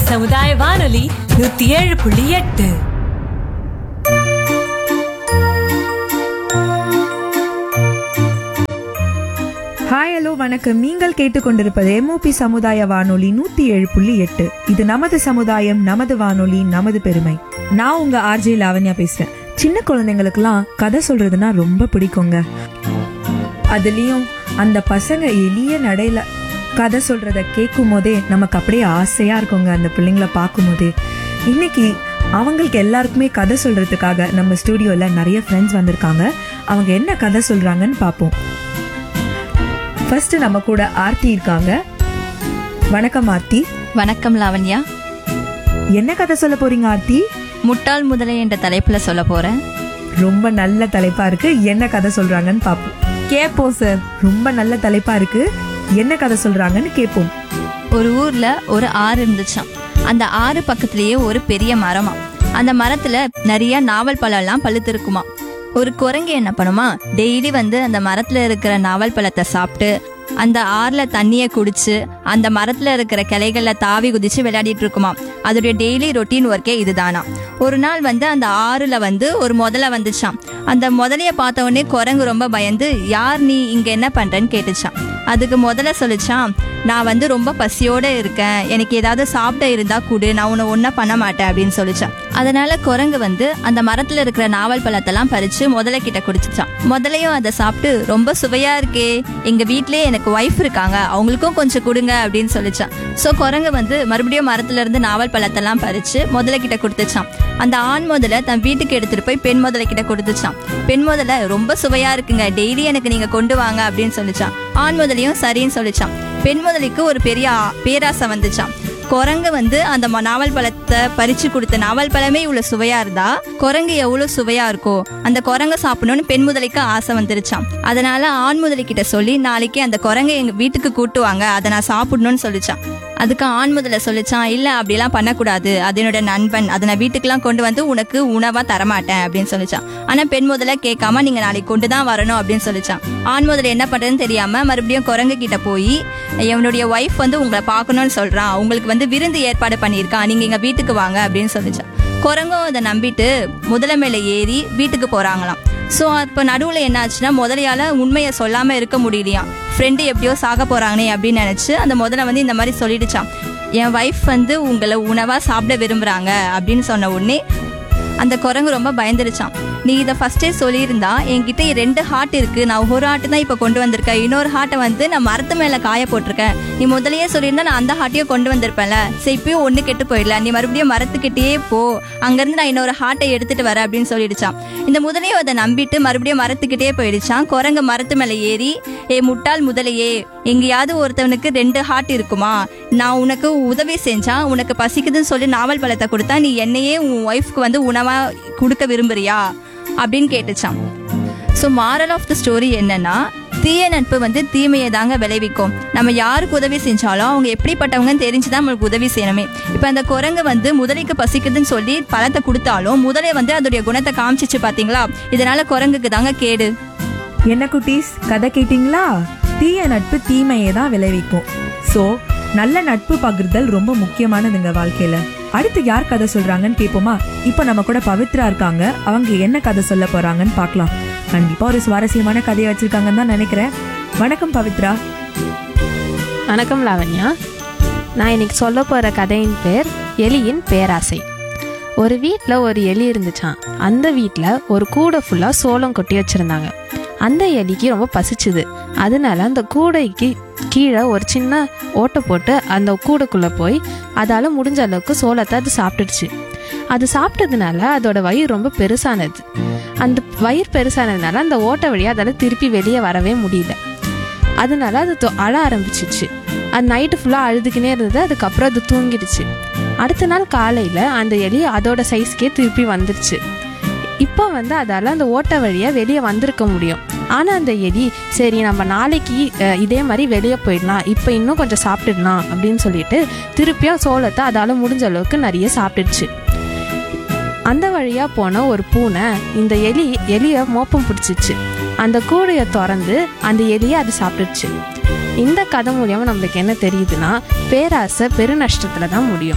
சமுதாய வானொலி நூத்தி ஏழு புள்ளி எட்டு ஹாய் ஹலோ வணக்கம் நீங்கள் கேட்டுக்கொண்டிருப்பது எம்ஓபி சமுதாய வானொலி நூத்தி ஏழு புள்ளி எட்டு இது நமது சமுதாயம் நமது வானொலி நமது பெருமை நான் உங்க ஆர்ஜே லாவண்யா பேசுறேன் சின்ன குழந்தைங்களுக்குலாம் கதை சொல்றதுன்னா ரொம்ப பிடிக்குங்க அதுலயும் அந்த பசங்க எளிய நடையில கதை சொல்றத கேட்கும் போதே நமக்கு அப்படியே ஆசையா இருக்குங்க அந்த பிள்ளைங்களை பார்க்கும் போதே இன்னைக்கு அவங்களுக்கு எல்லாருக்குமே கதை சொல்றதுக்காக நம்ம ஸ்டூடியோல நிறைய ஃப்ரெண்ட்ஸ் வந்திருக்காங்க அவங்க என்ன கதை சொல்றாங்கன்னு பார்ப்போம் ஃபர்ஸ்ட் நம்ம கூட ஆர்த்தி இருக்காங்க வணக்கம் ஆர்த்தி வணக்கம் லாவண்யா என்ன கதை சொல்ல போறீங்க ஆர்த்தி முட்டாள் முதலை என்ற தலைப்புல சொல்ல போறேன் ரொம்ப நல்ல தலைப்பா இருக்கு என்ன கதை சொல்றாங்கன்னு பாப்போம் கேப்போம் சார் ரொம்ப நல்ல தலைப்பா இருக்கு என்ன கதை சொல்றாங்கன்னு கேட்போம் ஒரு ஊர்ல ஒரு ஆறு இருந்துச்சாம் அந்த ஆறு பக்கத்திலேயே ஒரு பெரிய மரமா அந்த மரத்துல நிறைய நாவல் பழம் எல்லாம் பழுத்து இருக்குமா ஒரு குரங்கு என்ன பண்ணுமா டெய்லி வந்து அந்த மரத்துல இருக்கிற நாவல் பழத்தை சாப்பிட்டு அந்த ஆறுல தண்ணியை குடிச்சு அந்த மரத்துல இருக்கிற கிளைகள்ல தாவி குதிச்சு விளையாடிட்டு இருக்குமா அதோடைய டெய்லி ரொட்டீன் ஒர்க்கே இதுதானா ஒரு நாள் வந்து அந்த ஆறுல வந்து ஒரு முதலை வந்துச்சாம் அந்த முதலைய பார்த்த உடனே குரங்கு ரொம்ப பயந்து யார் நீ இங்க என்ன பண்றேன்னு கேட்டுச்சான் அதுக்கு முதல்ல சொல்லிச்சான் நான் வந்து ரொம்ப பசியோட இருக்கேன் எனக்கு ஏதாவது சாப்பிட இருந்தா கூடு நான் உன்னை ஒன்றா பண்ண மாட்டேன் அப்படின்னு சொல்லிச்சான் அதனால குரங்கு வந்து அந்த மரத்துல இருக்கிற நாவல் பழத்தெல்லாம் பறிச்சு முதல்ல கிட்ட குடிச்சிச்சான் முதலையும் அதை சாப்பிட்டு ரொம்ப சுவையா இருக்கே எங்க வீட்லயே எனக்கு ஒய்ஃப் இருக்காங்க அவங்களுக்கும் கொஞ்சம் கொடுங்க அப்படின்னு சொல்லிச்சான் ஸோ குரங்கு வந்து மறுபடியும் மரத்துல இருந்து நாவல் பழத்தெல்லாம் பறிச்சு முதல்ல கிட்ட கொடுத்துச்சான் அந்த ஆண் முதல்ல தன் வீட்டுக்கு எடுத்துட்டு போய் பெண் முதல்ல கிட்ட கொடுத்துச்சான் பெண் முதல்ல ரொம்ப சுவையா இருக்குங்க டெய்லி எனக்கு நீங்க கொண்டு வாங்க அப்படின்னு சொல்லிச்சான் ஆண் முதலையும் சரின்னு சொல்லிச்சான் பெண் முதலைக்கு ஒரு பெரிய ஆ- பேராசை வந்துச்சாம் குரங்கு வந்து அந்த ம- நாவல் பழத்தை பறிச்சு கொடுத்த நாவல் பழமே இவ்வளவு சுவையா இருந்தா குரங்கு எவ்வளவு சுவையா இருக்கோ அந்த குரங்கை சாப்பிடணும்னு பெண் முதலைக்கு ஆசை வந்துருச்சாம் அதனால ஆண் முதலை கிட்ட சொல்லி நாளைக்கு அந்த குரங்கை எங்க வீட்டுக்கு கூட்டு வாங்க அதை நான் சாப்பிடணும்னு சொல்லிச்சான் அதுக்கு ஆண் முதல்ல சொல்லிச்சான் இல்ல அப்படிலாம் பண்ணக்கூடாது அது என்னோட நண்பன் அதை நான் வீட்டுக்கெல்லாம் கொண்டு வந்து உனக்கு உணவா தரமாட்டேன் அப்படின்னு சொல்லிச்சான் ஆனா பெண் முதல்ல கேட்காம நீங்க நாளைக்கு கொண்டு தான் வரணும் அப்படின்னு சொல்லிச்சான் ஆண் முதல்ல என்ன பண்றதுன்னு தெரியாம மறுபடியும் குரங்கு கிட்ட போய் என்னுடைய ஒய்ஃப் வந்து உங்களை பார்க்கணும்னு சொல்றான் உங்களுக்கு வந்து விருந்து ஏற்பாடு பண்ணியிருக்கான் நீங்க எங்க வீட்டுக்கு வாங்க அப்படின்னு சொல்லிச்சான் குரங்கும் அதை நம்பிட்டு முதல மேல ஏறி வீட்டுக்கு போறாங்களாம் ஸோ அப்போ நடுவில் என்ன ஆச்சுன்னா முதலையால உண்மையை சொல்லாம இருக்க முடியலையாம் ஃப்ரெண்டு எப்படியோ சாக போறாங்கனே அப்படின்னு நினைச்சு அந்த முதல்ல வந்து இந்த மாதிரி சொல்லிடுச்சான் என் ஒய்ஃப் வந்து உங்களை உணவா சாப்பிட விரும்புறாங்க அப்படின்னு சொன்ன உடனே அந்த குரங்கு ரொம்ப பயந்துருச்சான் நீ இதை ஃபர்ஸ்டே சொல்லியிருந்தா என்கிட்ட ரெண்டு ஹார்ட் இருக்கு நான் ஒரு ஹார்ட் தான் இப்போ கொண்டு வந்திருக்கேன் இன்னொரு ஹார்ட்டை வந்து நான் மரத்து மேலே காய போட்டிருக்கேன் நீ முதலையே சொல்லியிருந்தா நான் அந்த ஹார்ட்டையும் கொண்டு வந்திருப்பேன்ல சரி இப்பயும் ஒன்று கெட்டு போயிடல நீ மறுபடியும் மரத்துக்கிட்டேயே போ அங்கேருந்து நான் இன்னொரு ஹார்ட்டை எடுத்துட்டு வரேன் அப்படின்னு சொல்லிடுச்சான் இந்த முதலையும் அதை நம்பிட்டு மறுபடியும் மரத்துக்கிட்டே போயிடுச்சான் குரங்கு மரத்து மேலே ஏறி ஏ முட்டாள் முதலையே எங்கேயாவது ஒருத்தவனுக்கு ரெண்டு ஹார்ட் இருக்குமா நான் உனக்கு உதவி செஞ்சா உனக்கு பசிக்குதுன்னு சொல்லி நாவல் பழத்தை கொடுத்தா நீ என்னையே உன் ஒய்ஃப்க்கு வந்து உணவா கொடுக்க விரும்புறியா அப்படின்னு கேட்டுச்சான் so moral of the story என்னன்னா தீய நட்பு வந்து தீமையை தாங்க விளைவிக்கும் நம்ம யாருக்கு உதவி செஞ்சாலும் அவங்க எப்படிப்பட்டவங்கன்னு தெரிஞ்சுதான் நம்மளுக்கு உதவி செய்யணுமே இப்போ அந்த குரங்கு வந்து முதலைக்கு பசிக்குதுன்னு சொல்லி பழத்தை கொடுத்தாலும் முதலை வந்து அதோடைய குணத்தை காமிச்சிச்சு பாத்தீங்களா இதனால குரங்குக்கு தாங்க கேடு என்ன குட்டீஸ் கதை கேட்டிங்களா தீய நட்பு தீமையை தான் விளைவிக்கும் சோ நல்ல நட்பு பகிர்தல் ரொம்ப முக்கியமானதுங்க வாழ்க்கையில அடுத்து யார் கதை சொல்றாங்கன்னு கேட்போமா இப்போ நம்ம கூட பவித்ரா இருக்காங்க அவங்க என்ன கதை சொல்ல போறாங்கன்னு பார்க்கலாம் கண்டிப்பா ஒரு சுவாரஸ்யமான கதையை வச்சிருக்காங்கன்னு தான் நினைக்கிறேன் வணக்கம் பவித்ரா வணக்கம் லாவண்யா நான் இன்னைக்கு சொல்ல போகிற கதையின் பேர் எலியின் பேராசை ஒரு வீட்டில் ஒரு எலி இருந்துச்சாம் அந்த வீட்டில் ஒரு கூடை ஃபுல்லாக சோளம் கொட்டி வச்சுருந்தாங்க அந்த எலிக்கு ரொம்ப பசிச்சுது அதனால அந்த கூடைக்கு கீழே ஒரு சின்ன ஓட்டை போட்டு அந்த கூடைக்குள்ளே போய் அதால் முடிஞ்ச அளவுக்கு சோளத்தை அது சாப்பிட்டுடுச்சு அது சாப்பிட்டதுனால அதோட வயிறு ரொம்ப பெருசானது அந்த வயிறு பெருசானதுனால அந்த ஓட்டை வழியாக அதால் திருப்பி வெளியே வரவே முடியல அதனால அது தொ- அழ ஆரம்பிச்சிச்சு அது நைட்டு ஃபுல்லாக அழுதுகினே இருந்தது அதுக்கப்புறம் அது தூங்கிடுச்சு அடுத்த நாள் காலையில் அந்த எலி அதோட சைஸ்க்கே திருப்பி வந்துருச்சு இப்போ வந்து அதால் அந்த ஓட்டை வழியாக வெளியே வந்திருக்க முடியும் ஆனால் அந்த எலி சரி நம்ம நாளைக்கு அஹ், இதே மாதிரி வெளியே போயிடலாம் இப்போ இன்னும் கொஞ்சம் சாப்பிட்டுடலாம் அப்படின்னு சொல்லிட்டு திருப்பியும் சோளத்தை அதால் முடிஞ்ச அளவுக்கு நிறைய சாப்பிட்டுடுச்சு அந்த வழியாக போன ஒரு பூனை இந்த எலி எலியை மோப்பம் பிடிச்சிச்சு அந்த கூடையை திறந்து அந்த எலியை அது சாப்பிட்டுச்சு இந்த கதை மூலியமா நம்மளுக்கு என்ன தெரியுதுன்னா பேராசை பெருநஷ்டத்தில் தான் முடியும்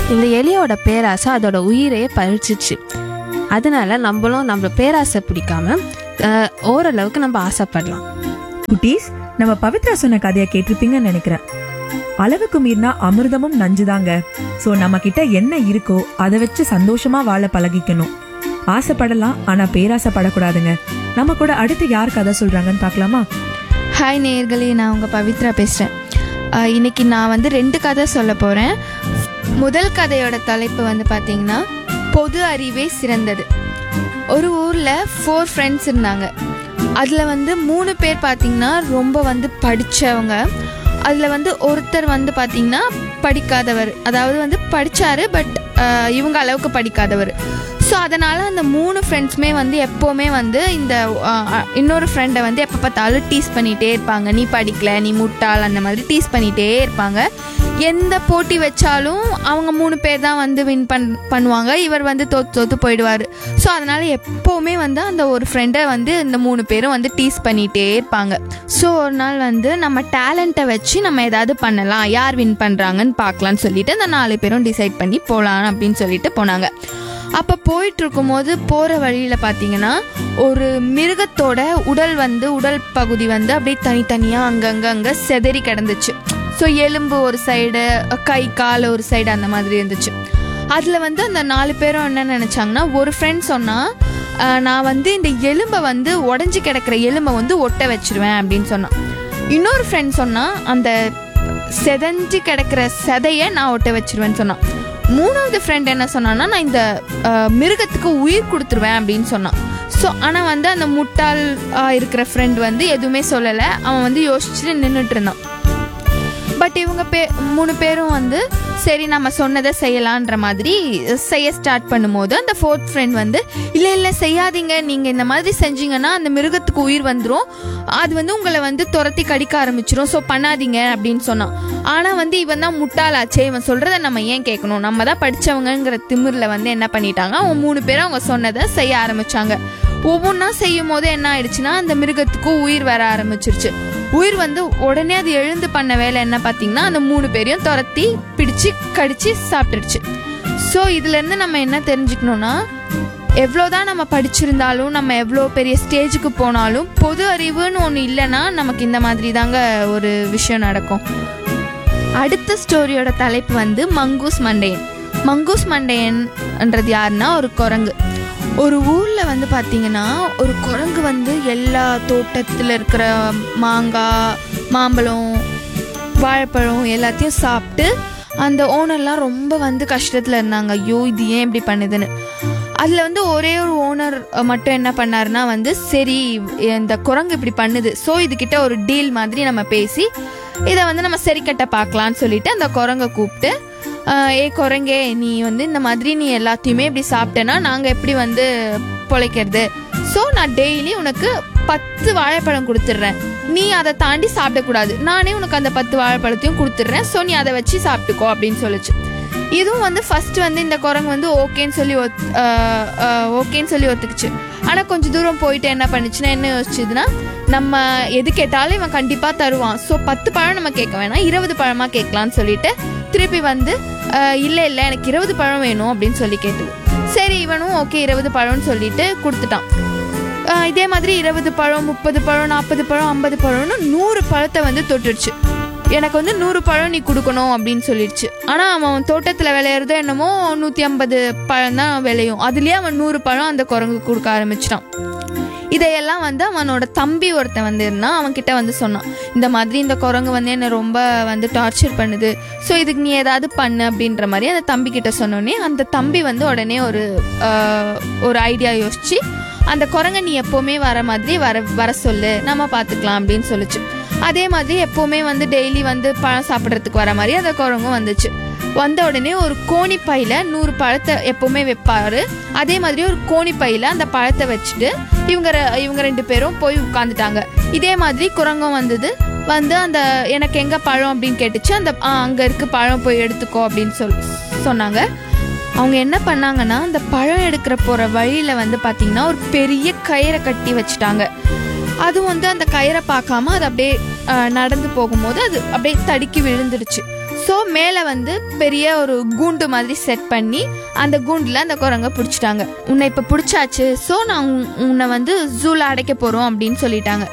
இந்த எலியோட பேராசை அதோட உயிரையே பறிச்சிச்சு அதனால நம்மளும் நம்ம பேராசை பிடிக்காம அஹ், ஓரளவுக்கு நம்ம ஆசைப்படலாம் குட்டீஸ் நம்ம பவித்ரா சொன்ன கதையை கேட்டிருப்பீங்கன்னு நினைக்கிறேன் அளவுக்கு மீறினா அமிர்தமும் நஞ்சுதாங்க சோ நம்ம கிட்ட என்ன இருக்கோ அதை வச்சு சந்தோஷமா வாழ பழகிக்கணும் ஆசைப்படலாம் ஆனா பேராசைப்படக்கூடாதுங்க நம்ம கூட அடுத்து யார் கதை சொல்றாங்கன்னு பார்க்கலாமா ஹாய் நேயர்களே நான் உங்கள் பவித்ரா பேசுகிறேன் இன்னைக்கு நான் வந்து ரெண்டு கதை சொல்ல போகிறேன் முதல் கதையோட தலைப்பு வந்து பார்த்தீங்கன்னா பொது அறிவே சிறந்தது ஒரு ஊரில் ஃபோர் ஃப்ரெண்ட்ஸ் இருந்தாங்க அதில் வந்து மூணு பேர் பார்த்தீங்கன்னா ரொம்ப வந்து படித்தவங்க அதில் வந்து ஒருத்தர் வந்து பார்த்தீங்கன்னா படிக்காதவர் அதாவது வந்து படித்தார் பட் இவங்க அளவுக்கு படிக்காதவர் ஸோ அதனால் அந்த மூணு ஃப்ரெண்ட்ஸுமே வந்து எப்போவுமே வந்து இந்த அஹ், அஹ், இன்னொரு ஃப்ரெண்டை வந்து எப்போ பார்த்தாலும் டீஸ் பண்ணிகிட்டே இருப்பாங்க நீ படிக்கல நீ முட்டாள் அந்த மாதிரி டீஸ் பண்ணிகிட்டே இருப்பாங்க எந்த போட்டி வச்சாலும் அவங்க மூணு பேர் தான் வந்து வின் பண் பண்ணுவாங்க இவர் வந்து தோத்து தோத்து போயிடுவார் ஸோ அதனால் எப்போவுமே வந்து அந்த ஒரு ஃப்ரெண்டை வந்து இந்த மூணு பேரும் வந்து டீஸ் பண்ணிகிட்டே இருப்பாங்க ஸோ ஒரு நாள் வந்து நம்ம டேலண்ட்டை வச்சு நம்ம ஏதாவது பண்ணலாம் யார் வின் பண்ணுறாங்கன்னு பார்க்கலான்னு சொல்லிட்டு அந்த நாலு பேரும் டிசைட் பண்ணி போகலாம் அப்படின்னு சொல்லிட்டு போனாங்க அப்போ போயிட்டு இருக்கும்போது போகிற வழியில் பார்த்தீங்கன்னா ஒரு மிருகத்தோட உடல் வந்து உடல் பகுதி வந்து அப்படியே தனித்தனியாக அங்கங்கே அங்கே செதறி கிடந்துச்சு ஸோ எலும்பு ஒரு சைடு கை கால் ஒரு சைடு அந்த மாதிரி இருந்துச்சு அதில் வந்து அந்த நாலு பேரும் என்ன நினச்சாங்கன்னா ஒரு ஃப்ரெண்ட் சொன்னால் நான் வந்து இந்த எலும்பை வந்து உடஞ்சி கிடக்கிற எலும்பை வந்து ஒட்ட வச்சிருவேன் அப்படின்னு சொன்னான் இன்னொரு ஃப்ரெண்ட் சொன்னால் அந்த செதஞ்சு கிடக்கிற சதையை நான் ஒட்ட வச்சிருவேன்னு சொன்னான் மூணாவது ஃப்ரெண்ட் என்ன சொன்னான்னா நான் இந்த அஹ், மிருகத்துக்கு உயிர் கொடுத்துருவேன் அப்படின்னு சொன்னான் ஸோ ஆனால் வந்து அந்த முட்டாள் ஆஹ், இருக்கிற ஃப்ரெண்ட் வந்து எதுவுமே சொல்லலை அவன் வந்து யோசிச்சுட்டு நின்றுட்டு இருந்தான் பட் இவங்க பே மூணு பேரும் வந்து சரி நம்ம சொன்னதை செய்யலான்ற மாதிரி செய்ய ஸ்டார்ட் பண்ணும்போது அந்த ஃபோர்த் ஃப்ரெண்ட் வந்து இல்லை இல்லை செய்யாதீங்க நீங்கள் இந்த மாதிரி செஞ்சீங்கன்னா அந்த மிருகத்துக்கு உயிர் வந்துடும் அது வந்து உங்களை வந்து துரத்தி கடிக்க ஆரம்பிச்சிரும் ஸோ பண்ணாதீங்க அப்படின்னு சொன்னான் ஆனால் வந்து இவன் தான் முட்டாளாச்சே இவன் சொல்கிறத நம்ம ஏன் கேட்கணும் நம்ம தான் படித்தவங்கங்கிற திமிரில் வந்து என்ன பண்ணிட்டாங்க அவங்க மூணு பேரும் அவங்க சொன்னதை செய்ய ஆரம்பிச்சாங்க ஒவ்வொன்றா செய்யும் போது என்ன ஆயிடுச்சுன்னா அந்த மிருகத்துக்கு உயிர் வர ஆரம்பிச்சிருச்சு உயிர் வந்து உடனே அது எழுந்து பண்ண வேலை என்ன பார்த்தீங்கன்னா அந்த மூணு பேரையும் துரத்தி பிடிச்சு கடிச்சு சாப்பிட்டுடுச்சு ஸோ இதுலேருந்து நம்ம என்ன தெரிஞ்சுக்கணும்னா எவ்வளோதான் நம்ம படிச்சிருந்தாலும் நம்ம எவ்வளோ பெரிய ஸ்டேஜுக்கு போனாலும் பொது அறிவுன்னு ஒன்று இல்லைன்னா நமக்கு இந்த மாதிரி தாங்க ஒரு விஷயம் நடக்கும் அடுத்த ஸ்டோரியோட தலைப்பு வந்து மங்கூஸ் மண்டையன் மங்கூஸ் மண்டையன்ன்றது யாருன்னா ஒரு குரங்கு ஒரு ஊரில் வந்து பார்த்தீங்கன்னா ஒரு குரங்கு வந்து எல்லா தோட்டத்தில் இருக்கிற மாங்காய் மாம்பழம் வாழைப்பழம் எல்லாத்தையும் சாப்பிட்டு அந்த ஓனர்லாம் ரொம்ப வந்து கஷ்டத்தில் இருந்தாங்க ஐயோ இது ஏன் இப்படி பண்ணுதுன்னு அதில் வந்து ஒரே ஒரு ஓனர் மட்டும் என்ன பண்ணாருன்னா வந்து சரி இந்த குரங்கு இப்படி பண்ணுது ஸோ இதுகிட்ட ஒரு டீல் மாதிரி நம்ம பேசி இதை வந்து நம்ம சரி கட்ட பார்க்கலான்னு சொல்லிட்டு அந்த குரங்கை கூப்பிட்டு "ஆஹ், ஏ குரங்கே நீ வந்து இந்த மாதிரி நீ எல்லாத்தையுமே இப்படி சாப்பிட்டேன்னா நாங்கள் எப்படி வந்து பொழைக்கிறது ஸோ நான் டெய்லி உனக்கு பத்து வாழைப்பழம் கொடுத்துட்றேன் நீ அதை தாண்டி சாப்பிடக்கூடாது நானே உனக்கு அந்த பத்து வாழைப்பழத்தையும் கொடுத்துட்றேன் ஸோ நீ அதை வச்சு சாப்பிட்டுக்கோ அப்படின்னு சொல்லுச்சு இதுவும் வந்து ஃபர்ஸ்ட் வந்து இந்த குரங்கு வந்து ஓகேன்னு சொல்லி ஒத் ஆஹ் ஆஹ் ஓகேன்னு சொல்லி ஒத்துக்குச்சு ஆனால் கொஞ்சம் தூரம் போயிட்டு என்ன பண்ணுச்சுன்னா என்ன யோசிச்சுதுன்னா நம்ம எது கேட்டாலும் இவன் கண்டிப்பாக தருவான் ஸோ பத்து பழம் நம்ம கேட்க வேணாம் இருபது பழமாக கேட்கலான்னு சொல்லிட்டு திருப்பி வந்து இல்லை இல்லை எனக்கு இருபது பழம் வேணும் அப்படின்னு சொல்லி கேட்டது சரி இவனும் ஓகே இருபது பழம்னு சொல்லிட்டு கொடுத்துட்டான் ஆஹ் இதே மாதிரி இருபது பழம் முப்பது பழம் நாற்பது பழம் ஐம்பது பழம்னு நூறு பழத்தை வந்து தொட்டுடுச்சு எனக்கு வந்து நூறு பழம் நீ கொடுக்கணும் அப்படின்னு சொல்லிடுச்சு ஆனால் அவன் தோட்டத்தில் விளையிறதோ என்னமோ நூற்றி ஐம்பது பழம் தான் விளையும் அதுலேயே அவன் நூறு பழம் அந்த குரங்கு கொடுக்க ஆரம்பிச்சிட்டான் இதையெல்லாம் வந்து அவனோட தம்பி ஒருத்தன் வந்து இருந்தான் அவன்கிட்ட வந்து சொன்னான் இந்த மாதிரி இந்த குரங்கு வந்து என்னை ரொம்ப வந்து டார்ச்சர் பண்ணுது ஸோ இதுக்கு நீ ஏதாவது பண்ணு அப்படின்ற மாதிரி அந்த தம்பி கிட்ட சொன்னோடனே அந்த தம்பி வந்து உடனே ஒரு ஆஹ், ஒரு ஐடியா யோசிச்சு அந்த குரங்கை நீ எப்போவுமே வர மாதிரி வர வர சொல்லு நம்ம பார்த்துக்கலாம் அப்படின்னு சொல்லுச்சு அதே மாதிரி எப்போவுமே வந்து டெய்லி வந்து பழம் சாப்பிட்றதுக்கு வர மாதிரி அந்த குரங்கும் வந்துச்சு வந்த உடனே ஒரு கோணி பையில நூறு பழத்தை எப்பவுமே வைப்பாரு அதே மாதிரி ஒரு கோணி பையில அந்த பழத்தை வச்சுட்டு இவங்க ரெ- இவங்க ரெண்டு பேரும் போய் உட்காந்துட்டாங்க இதே மாதிரி குரங்கும் வந்தது வந்து அந்த எனக்கு எங்க பழம் அப்படின்னு கேட்டுச்சு அந்த "ஆ, அங்க இருக்கு பழம் போய் எடுத்துக்கோ அப்படின்னு சொல் சொன்னாங்க அவங்க என்ன பண்ணாங்கன்னா அந்த பழம் எடுக்கிற போற வழியில வந்து பாத்தீங்கன்னா ஒரு பெரிய கயிறை கட்டி வச்சுட்டாங்க அது வந்து அந்த கயிறை பார்க்காம அது அப்படியே அஹ், நடந்து போகும்போது அது அப்படியே தடுக்கி விழுந்துருச்சு ஸோ மேலே வந்து பெரிய ஒரு கூண்டு மாதிரி செட் பண்ணி அந்த கூண்டில் அந்த குரங்கை பிடிச்சிட்டாங்க உன்னை இப்போ பிடிச்சாச்சு ஸோ நான் உன்- உன்னை வந்து ஜூவில் அடைக்க போகிறோம் அப்படின்னு சொல்லிட்டாங்க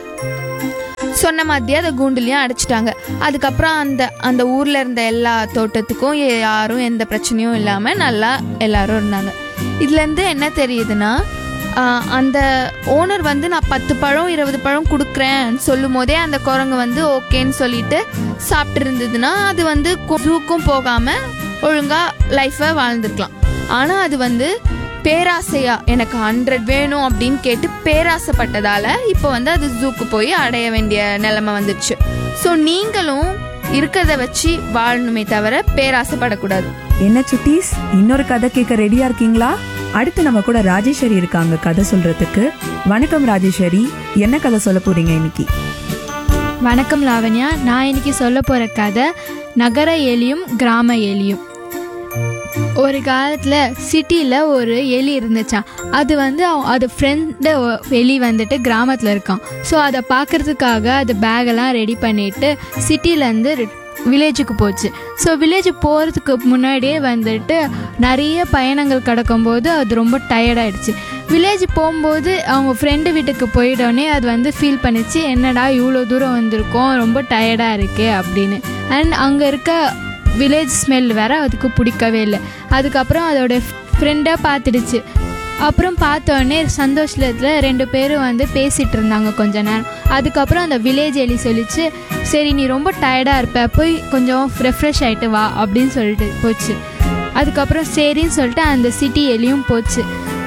சொன்ன மாதிரியே அந்த கூண்டுலையும் அடைச்சிட்டாங்க அதுக்கப்புறம் அந்த அந்த ஊரில் இருந்த எல்லா தோட்டத்துக்கும் யா- யாரும் எந்த பிரச்சனையும் இல்லாமல் நல்லா எல்லாரும் இருந்தாங்க இதுலேருந்து என்ன தெரியுதுன்னா ஆஹ், அந்த ஓனர் வந்து நான் பத்து பழம் இருபது பழம் கொடுக்குறேன்னு சொல்லும் போதே அந்த குரங்கு வந்து ஓகேன்னு சொல்லிட்டு சாப்பிட்டு இருந்ததுன்னா அது வந்து ஜூக்கும் போகாமல் ஒழுங்காக லைஃப்பை வாழ்ந்துருக்கலாம் ஆனால் அது வந்து பேராசையா எனக்கு ஹண்ட்ரட் வேணும் அப்படின்னு கேட்டு பேராசைப்பட்டதால இப்போ வந்து அது ஜூக்கு போய் அடைய வேண்டிய நிலைமை வந்துடுச்சு ஸோ நீங்களும் இருக்கிறத வச்சு வாழணுமே தவிர பேராசைப்படக்கூடாது என்ன சுட்டீஸ் இன்னொரு கதை கேட்க ரெடியா இருக்கீங்களா அடுத்து நம்ம கூட ராஜேஸ்வரி இருக்காங்க கதை சொல்றதுக்கு வணக்கம் ராஜேஸ்வரி என்ன கதை சொல்ல போறீங்க இன்னைக்கு வணக்கம் லாவண்யா நான் இன்னைக்கு சொல்ல போகிற கதை நகர எலியும் கிராம எலியும் ஒரு காலத்தில் சிட்டியில் ஒரு எலி இருந்துச்சான் அது வந்து அவ- அது ஃப்ரெண்டு எலி வந்துட்டு கிராமத்தில் இருக்கான் ஸோ அதை பார்க்கறதுக்காக அது பேகெல்லாம் ரெடி பண்ணிட்டு சிட்டிலேருந்து வில்லேஜுக்கு போச்சு ஸோ வில்லேஜ் போகிறதுக்கு முன்னாடியே வந்துட்டு நிறைய பயணங்கள் கிடக்கும்போது அது ரொம்ப டயர்டாயிடுச்சு வில்லேஜ் போகும்போது அவங்க ஃப்ரெண்டு வீட்டுக்கு போயிட்டோடனே அது வந்து ஃபீல் பண்ணிச்சு என்னடா இவ்வளோ தூரம் வந்திருக்கோம் ரொம்ப டயர்டாக இருக்கே அப்படின்னு அண்ட் அங்கே இருக்க வில்லேஜ் ஸ்மெல் வேற அதுக்கு பிடிக்கவே இல்லை அதுக்கப்புறம் அதோட ஃப்ரெண்டை பார்த்துடுச்சு அப்புறம் பார்த்தோன்னே சந்தோஷத்தில் ரெண்டு பேரும் வந்து பேசிட்டு இருந்தாங்க கொஞ்ச நேரம் அதுக்கப்புறம் அந்த வில்லேஜ் எலி சொல்லிச்சு சரி நீ ரொம்ப டயர்டாக இருப்ப போய் கொஞ்சம் ரெஃப்ரெஷ் ஆகிட்டு வா அப்படின்னு சொல்லிட்டு போச்சு அதுக்கப்புறம் சரின்னு சொல்லிட்டு அந்த சிட்டி எலியும் போச்சு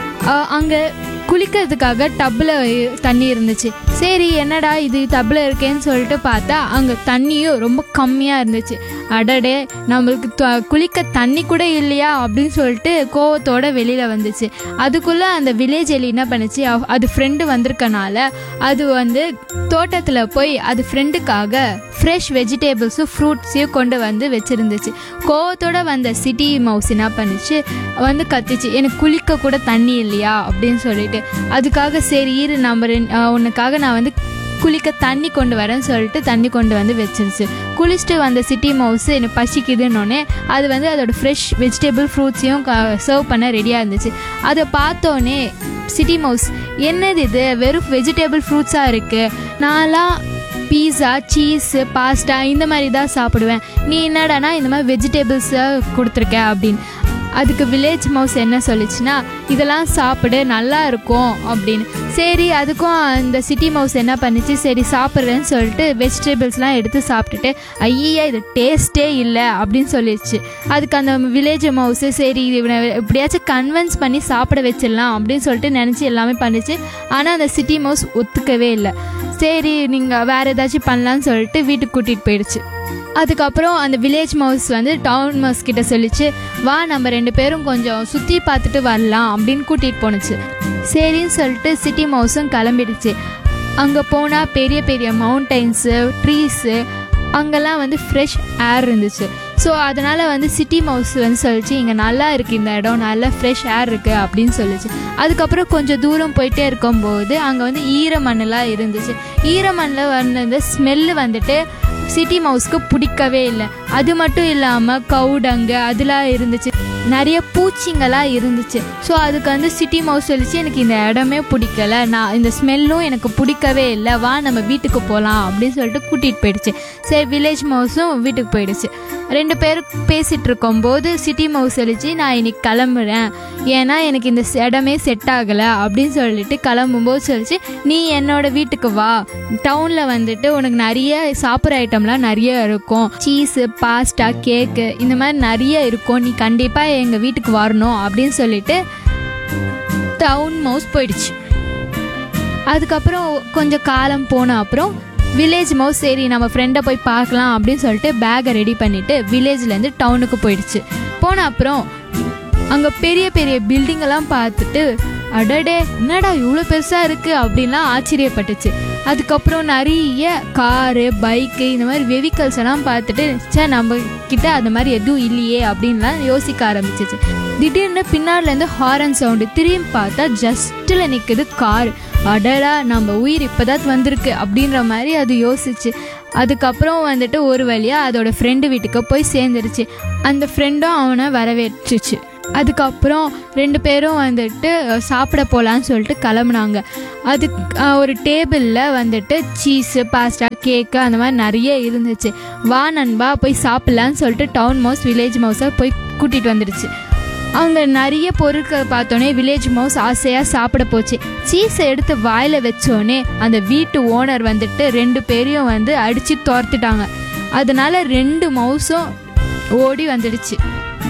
அங்கே குளிக்கிறதுக்காக டப்பில் தண்ணி இருந்துச்சு சரி என்னடா இது டப்பில் இருக்கேன்னு சொல்லிட்டு பார்த்தா அங்கே தண்ணியும் ரொம்ப கம்மியாக இருந்துச்சு அடடே நம்மளுக்கு த- குளிக்க தண்ணி கூட இல்லையா அப்படின்னு சொல்லிட்டு கோவத்தோட வெளியில் வந்துச்சு அதுக்குள்ளே அந்த வில்லேஜ் எலி என்ன பண்ணுச்சு அவ- அது ஃப்ரெண்டு வந்திருக்கனால அது வந்து தோட்டத்தில் போய் அது ஃப்ரெண்டுக்காக ஃப்ரெஷ் வெஜிடபிள்ஸும் ஃப்ரூட்ஸையும் கொண்டு வந்து வச்சுருந்துச்சு கோவத்தோட வந்த சிட்டி மவுஸ் என்ன பண்ணுச்சு வந்து கத்திச்சு எனக்கு குளிக்க கூட தண்ணி இல்லையா அப்படின்னு சொல்லிட்டு அதுக்காக சரி இரு நம்ம ரெண்- அஹ் உனக்காக நான் வந்து குளிக்க தண்ணி கொண்டு வரேன்னு சொல்லிட்டு தண்ணி கொண்டு வந்து வச்சிருச்சு குளிச்சுட்டு வந்த சிட்டி மவுஸ் எனக்கு பசிக்குதுன்னொடனே அது வந்து அதோட ஃப்ரெஷ் வெஜிடபிள் ஃப்ரூட்ஸையும் சர்வ் பண்ண ரெடியாக இருந்துச்சு அதை பார்த்தோன்னே சிட்டி மவுஸ் என்னது இது வெறும் வெஜிடபிள் ஃப்ரூட்ஸாக இருக்குது நான்லாம் பீஸா சீஸு பாஸ்டா இந்த மாதிரி தான் சாப்பிடுவேன் நீ என்னடானா இந்த மாதிரி வெஜிடபிள்ஸை கொடுத்துருக்க அப்படின்னு அதுக்கு வில்லேஜ் மவுஸ் என்ன சொல்லுச்சுன்னா இதெல்லாம் சாப்பிடு நல்லா இருக்கும் அப்படின்னு சரி அதுக்கும் அந்த சிட்டி மவுஸ் என்ன பண்ணுச்சு சரி சாப்பிட்றேன்னு சொல்லிட்டு வெஜிடபிள்ஸ்லாம் எடுத்து சாப்பிட்டுட்டு ஐயா இது டேஸ்ட்டே இல்லை அப்படின்னு சொல்லிடுச்சு அதுக்கு அந்த வில்லேஜ் மவுஸு சரி இது இவனை எப்படியாச்சும் கன்வின்ஸ் பண்ணி சாப்பிட வச்சிடலாம் அப்படின்னு சொல்லிட்டு நினச்சி எல்லாமே பண்ணுச்சு ஆனால் அந்த சிட்டி மவுஸ் ஒத்துக்கவே இல்லை சரி நீங்கள் வேறு ஏதாச்சும் பண்ணலான்னு சொல்லிட்டு வீட்டுக்கு கூட்டிகிட்டு போயிடுச்சு அதுக்கப்புறம் அந்த வில்லேஜ் மவுஸ் வந்து டவுன் மவுஸ் கிட்ட சொல்லிச்சு வா நம்ம ரெண்டு பேரும் கொஞ்சம் சுற்றி பார்த்துட்டு வரலாம் அப்படின்னு கூட்டிகிட்டு போணுச்சு சரின்னு சொல்லிட்டு சிட்டி மவுஸும் கிளம்பிடுச்சு அங்கே போனால் பெரிய பெரிய மவுண்டைன்ஸு ட்ரீஸு அங்கெல்லாம் வந்து ஃப்ரெஷ் ஏர் இருந்துச்சு ஸோ அதனால் வந்து சிட்டி மவுஸ் வந்து சொல்லிச்சு இங்கே நல்லா இருக்குது இந்த இடம் நல்லா ஃப்ரெஷ் ஏர் இருக்குது அப்படின்னு சொல்லிச்சு அதுக்கப்புறம் கொஞ்சம் தூரம் போயிட்டே இருக்கும்போது அங்கே வந்து ஈர மண்ணெல்லாம் இருந்துச்சு ஈர மண்ணில் வந்து ஸ்மெல்லு வந்துட்டு சிட்டி மவுஸ்க்கு பிடிக்கவே இல்லை அது மட்டும் இல்லாமல் கவுடங்கு அதெல்லாம் இருந்துச்சு நிறைய பூச்சிங்கெல்லாம் இருந்துச்சு ஸோ அதுக்கு வந்து சிட்டி மவுஸ் சொல்லிச்சு எனக்கு இந்த இடமே பிடிக்கல நான் இந்த ஸ்மெல்லும் எனக்கு பிடிக்கவே இல்லை வா நம்ம வீட்டுக்கு போகலாம் அப்படின்னு சொல்லிட்டு கூட்டிகிட்டு போயிடுச்சு சரி வில்லேஜ் மவுஸும் வீட்டுக்கு போயிடுச்சு ரெண்டு பேரும் பேசிகிட்டு இருக்கும்போது சிட்டி மவுஸ் சொல்லிச்சு நான் இன்னைக்கு கிளம்புறேன் ஏன்னா எனக்கு இந்த இடமே செட் ஆகலை அப்படின்னு சொல்லிட்டு கிளம்பும்போது சொல்லிச்சு நீ என்னோட வீட்டுக்கு வா டவுனில் வந்துட்டு உனக்கு நிறைய சாப்பிட்ற ஐட்டம்லாம் நிறைய இருக்கும் சீஸு பாஸ்டா கேக்கு இந்த மாதிரி நிறைய இருக்கும் நீ கண்டிப்பாக எங்கள் வீட்டுக்கு வரணும் அப்படின்னு சொல்லிட்டு டவுன் மவுஸ் போயிடுச்சு அதுக்கப்புறம் கொஞ்சம் காலம் போன அப்புறம் வில்லேஜ் மவுஸ் சரி நம்ம ஃப்ரெண்டை போய் பார்க்கலாம் அப்படின்னு சொல்லிட்டு பேக்கை ரெடி பண்ணிவிட்டு வில்லேஜ்லேருந்து டவுனுக்கு போயிடுச்சு போன அப்புறம் அங்கே பெரிய பெரிய பில்டிங் எல்லாம் பார்த்துட்டு அடடே என்னடா இவ்வளோ பெருசாக இருக்குது அப்படின்லாம் ஆச்சரியப்பட்டுச்சு அதுக்கப்புறம் நிறைய காரு பைக்கு இந்த மாதிரி வெஹிக்கல்ஸ் எல்லாம் பார்த்துட்டு சே நம்ம கிட்ட அந்த மாதிரி எதுவும் இல்லையே அப்படின்லாம் யோசிக்க ஆரம்பிச்சிச்சு திடீர்னு பின்னாடிலேருந்து ஹாரன் சவுண்டு திரும்பி பார்த்தா ஜஸ்ட்டில் நிற்குது கார் அடடா நம்ம உயிர் இப்போதான் வந்திருக்கு அப்படின்ற மாதிரி அது யோசிச்சு அதுக்கப்புறம் வந்துட்டு ஒரு வழியாக அதோட ஃப்ரெண்டு வீட்டுக்கு போய் சேர்ந்துருச்சு அந்த ஃப்ரெண்டும் அவனை வரவேற்றுச்சு அதுக்கப்புறம் ரெண்டு பேரும் வந்துட்டு சாப்பிட போகலான்னு சொல்லிட்டு கிளம்புனாங்க அது அஹ், ஒரு டேபிளில் வந்துட்டு சீஸு பாஸ்டா கேக்கு அந்த மாதிரி நிறைய இருந்துச்சு வா நண்பா போய் சாப்பிட்லான்னு சொல்லிட்டு டவுன் மவுஸ் வில்லேஜ் மவுஸை போய் கூட்டிகிட்டு வந்துடுச்சு அவங்க நிறைய பொருட்கள் பார்த்தோன்னே வில்லேஜ் மவுஸ் ஆசையாக சாப்பிட போச்சு சீஸை எடுத்து வாயில் வச்சோடனே அந்த வீட்டு ஓனர் வந்துட்டு ரெண்டு பேரையும் வந்து அடித்து துரத்துட்டாங்க அதனால ரெண்டு மவுஸும் ஓடி வந்துடுச்சு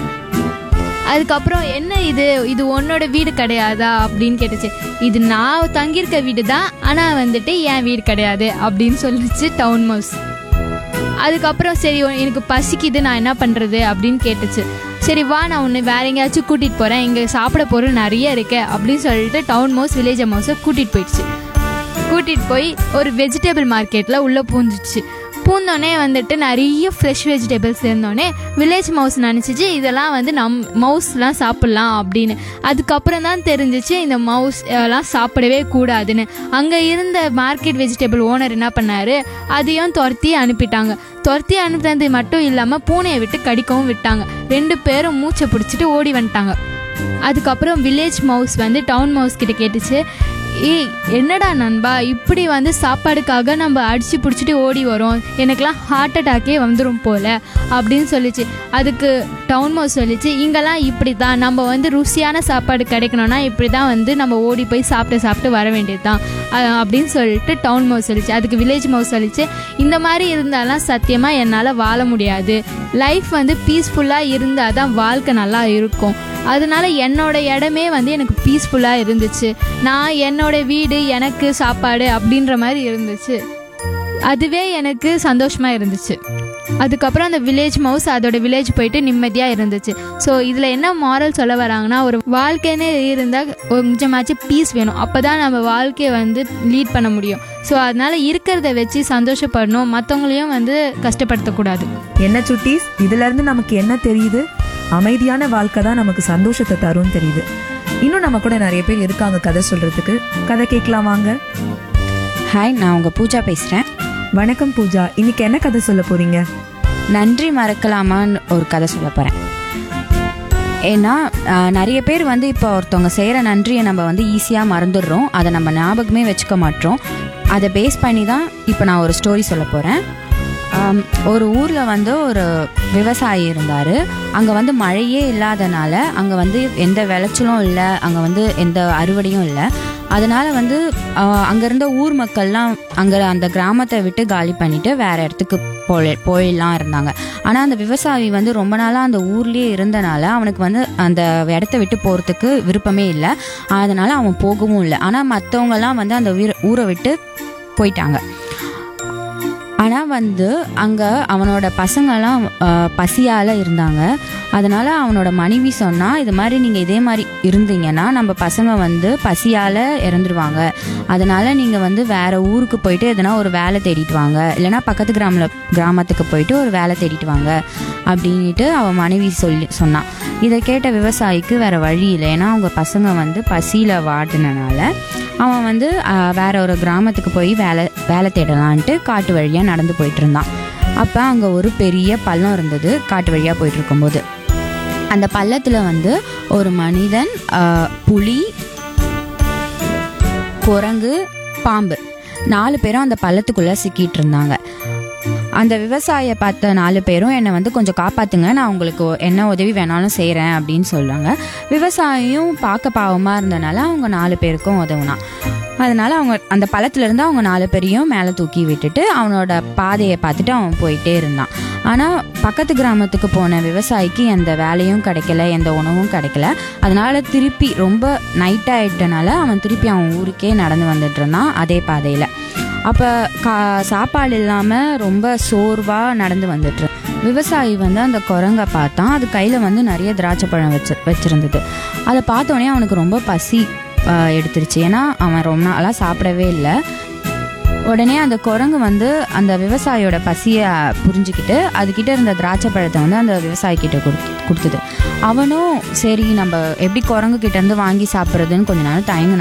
அதுக்கப்புறம் என்ன இது இது உன்னோட வீடு கிடையாதா அப்படின்னு கேட்டுச்சு இது நான் தங்கியிருக்க வீடு தான் ஆனால் வந்துட்டு என் வீடு கிடையாது அப்படின்னு சொல்லிச்சு டவுன் மவுஸ் அதுக்கப்புறம் சரி உன்- எனக்கு பசிக்குது நான் என்ன பண்ணுறது அப்படின்னு கேட்டுச்சு சரி வா நான் உன்னை வேற எங்கேயாச்சும் கூட்டிகிட்டு போகிறேன் இங்கே சாப்பிட பொருள் நிறைய இருக்கு அப்படின்னு சொல்லிட்டு டவுன் மவுஸ் வில்லேஜ் மவுஸை கூட்டிகிட்டு போயிடுச்சு கூட்டிகிட்டு போய் ஒரு வெஜிடபிள் மார்க்கெட்டில் உள்ளே பூந்துச்சு பூந்தோடனே வந்துட்டு நிறைய ஃப்ரெஷ் வெஜிடபிள்ஸ் இருந்தோடனே வில்லேஜ் மவுஸ் நினச்சிச்சு இதெல்லாம் வந்து நம் மவுஸ்லாம் சாப்பிட்லாம் அப்படின்னு அதுக்கப்புறம் தான் தெரிஞ்சிச்சு இந்த மவுஸ் எல்லாம் சாப்பிடவே கூடாதுன்னு அங்கே இருந்த மார்க்கெட் வெஜிடபிள் ஓனர் என்ன பண்ணாரு அதையும் துரத்தி அனுப்பிட்டாங்க துரத்தி அனுப்புனது மட்டும் இல்லாமல் பூனையை விட்டு கடிக்கவும் விட்டாங்க ரெண்டு பேரும் மூச்சை பிடிச்சிட்டு ஓடி வந்துட்டாங்க அதுக்கப்புறம் வில்லேஜ் மவுஸ் வந்து டவுன் மவுஸ் கிட்ட கேட்டுச்சு ஏய் என்னடா நண்பா இப்படி வந்து சாப்பாடுக்காக நம்ம அடிச்சு பிடிச்சிட்டு ஓடி வரோம் எனக்கெல்லாம் ஹார்ட் அட்டாக்கே வந்துடும் போல அப்படின்னு சொல்லிச்சு அதுக்கு டவுன் மவுஸ் சொல்லிச்சு இங்கெல்லாம் இப்படி தான் நம்ம வந்து ருசியான சாப்பாடு கிடைக்கணும்னா இப்படி தான் வந்து நம்ம ஓடி போய் சாப்பிட்டு சாப்பிட்டு வர வேண்டியது தான் அப்படின்னு சொல்லிட்டு டவுன் மவுஸ் சொல்லிச்சு அதுக்கு வில்லேஜ் மவுஸ் சொல்லிச்சு இந்த மாதிரி இருந்தாலாம் சத்தியமாக என்னால் வாழ முடியாது லைஃப் வந்து பீஸ்ஃபுல்லாக இருந்தால் தான் வாழ்க்கை நல்லா இருக்கும் அதனால என்னோட இடமே வந்து எனக்கு பீஸ்ஃபுல்லாக இருந்துச்சு நான் என்னோட வீடு எனக்கு சாப்பாடு அப்படின்ற மாதிரி இருந்துச்சு அதுவே எனக்கு சந்தோஷமாக இருந்துச்சு அதுக்கப்புறம் அந்த வில்லேஜ் மவுஸ் அதோட வில்லேஜ் போயிட்டு நிம்மதியாக இருந்துச்சு ஸோ இதில் என்ன மாரல் சொல்ல வராங்கன்னா ஒரு வாழ்க்கைன்னு இருந்தால் கொஞ்சமாச்சும் பீஸ் வேணும் அப்போ தான் நம்ம வாழ்க்கையை வந்து லீட் பண்ண முடியும் ஸோ அதனால் இருக்கிறத வச்சு சந்தோஷப்படணும் மற்றவங்களையும் வந்து கஷ்டப்படுத்தக்கூடாது என்ன சுட்டீஸ் இதுல இருந்து நமக்கு என்ன தெரியுது அமைதியான வாழ்க்கை தான் நமக்கு சந்தோஷத்தை தரும்னு தெரியுது இன்னும் நம்ம கூட நிறைய பேர் இருக்காங்க கதை சொல்றதுக்கு கதை கேட்கலாம் வாங்க ஹாய் நான் உங்கள் பூஜா பேசுகிறேன் வணக்கம் பூஜா இன்னைக்கு என்ன கதை சொல்ல போறீங்க நன்றி மறக்கலாமான்னு ஒரு கதை சொல்ல போகிறேன் ஏன்னா ஆஹ், நிறைய பேர் வந்து இப்போ ஒருத்தவங்க செய்கிற நன்றியை நம்ம வந்து ஈஸியாக மறந்துடுறோம் அதை நம்ம ஞாபகமே வச்சுக்க மாட்டோம் அதை பேஸ் பண்ணி தான் இப்போ நான் ஒரு ஸ்டோரி சொல்ல போகிறேன் ஒரு ஊரில் வந்து ஒரு விவசாயி இருந்தார் அங்கே வந்து மழையே இல்லாதனால அங்கே வந்து எந்த விளைச்சலும் இல்லை அங்கே வந்து எந்த அறுவடையும் இல்லை அதனால வந்து ஆஹ், அங்க இருந்த ஊர் மக்கள்லாம் அங்கே அந்த கிராமத்தை விட்டு காலி பண்ணிட்டு வேற இடத்துக்கு போய் போயிடலாம் இருந்தாங்க ஆனால் அந்த விவசாயி வந்து ரொம்ப நாளாக அந்த ஊர்லேயே இருந்தனால அவனுக்கு வந்து அந்த இடத்த விட்டு போகிறதுக்கு விருப்பமே இல்லை அதனால அவன் போகவும் இல்லை ஆனால் மற்றவங்கெல்லாம் வந்து அந்த ஊர- ஊரை விட்டு போயிட்டாங்க ஆனால் வந்து அங்கே அவனோட பசங்கெல்லாம் பசியால் இருந்தாங்க அதனால் அவனோட மனைவி சொன்னா இது மாதிரி நீங்கள் இதே மாதிரி இருந்தீங்கன்னா நம்ம பசங்க வந்து பசியால் இறந்துருவாங்க அதனால் நீங்கள் வந்து வேற ஊருக்கு போயிட்டு எதனா ஒரு வேலை தேடிட்டு வாங்க இல்லைன்னா பக்கத்து கிராம கிராமத்துக்கு போயிட்டு ஒரு வேலை தேடிட்டு வாங்க அப்படின்ட்டு அவன் மனைவி சொல்லி சொன்னான் இதை கேட்ட விவசாயிக்கு வேற வழி இல்லை ஏன்னா அவங்க பசங்க வந்து பசியில் வாடினனால அவன் வந்து ஆஹ், வேற ஒரு கிராமத்துக்கு போய் வேலை வேலை தேடலான்ட்டு காட்டு வழியாக நடந்து போயிட்டு இருந்தான் அப்போ அங்கே ஒரு பெரிய பள்ளம் இருந்தது காட்டு வழியாக போயிட்டு இருக்கும்போது அந்த பள்ளத்தில் வந்து ஒரு மனிதன் ஆஹ், புலி குரங்கு பாம்பு நாலு பேரும் அந்த பள்ளத்துக்குள்ளே சிக்கிட்டு இருந்தாங்க அந்த விவசாயியை பார்த்த நாலு பேரும் என்னை வந்து கொஞ்சம் காப்பாத்துங்க நான் உங்களுக்கு என்ன உதவி வேணாலும் செய்கிறேன் அப்படின்னு சொல்லுவாங்க விவசாயியும் பார்க்க பாவமாக இருந்தனால அவங்க நாலு பேருக்கும் உதவுனான் அதனால அவங்க அந்த பழத்துல இருந்து அவங்க நாலு பேரையும் மேலே தூக்கி விட்டுட்டு அவனோட பாதையை பார்த்துட்டு அவன் போயிட்டே இருந்தான் ஆனால் பக்கத்து கிராமத்துக்கு போன விவசாயிக்கு எந்த வேலையும் கிடைக்கல எந்த உணவும் கிடைக்கல அதனால திருப்பி ரொம்ப நைட் ஆயிட்டனால அவன் திருப்பி அவன் ஊருக்கே நடந்து வந்துட்டு இருந்தான் அதே பாதையில் அப்போ கா சாப்பாடு இல்லாமல் ரொம்ப சோர்வாக நடந்து வந்துட்டு இருந்தான். விவசாயி வந்து அந்த குரங்கை பார்த்தான் அது கையில் வந்து நிறைய திராட்சை பழம் வச்சு வச்சுருந்தது அதை பார்த்தோன்னே அவனுக்கு ரொம்ப பசி ஆஹ், எடுத்துருச்சு ஏன்னா அவன் ரொம்ப நாளாக சாப்பிடவே இல்லை உடனே அந்த குரங்கு வந்து அந்த விவசாயியோட பசியை புரிஞ்சுக்கிட்டு அதுகிட்ட இருந்த திராட்சை பழத்தை வந்து அந்த விவசாயி கிட்ட கொடுத்து கொடுத்தது அவனும் சரி நம்ம எப்படி குரங்கு கிட்ட இருந்து வாங்கி சாப்பிட்றதுன்னு கொஞ்ச நாள் தயங்கினான்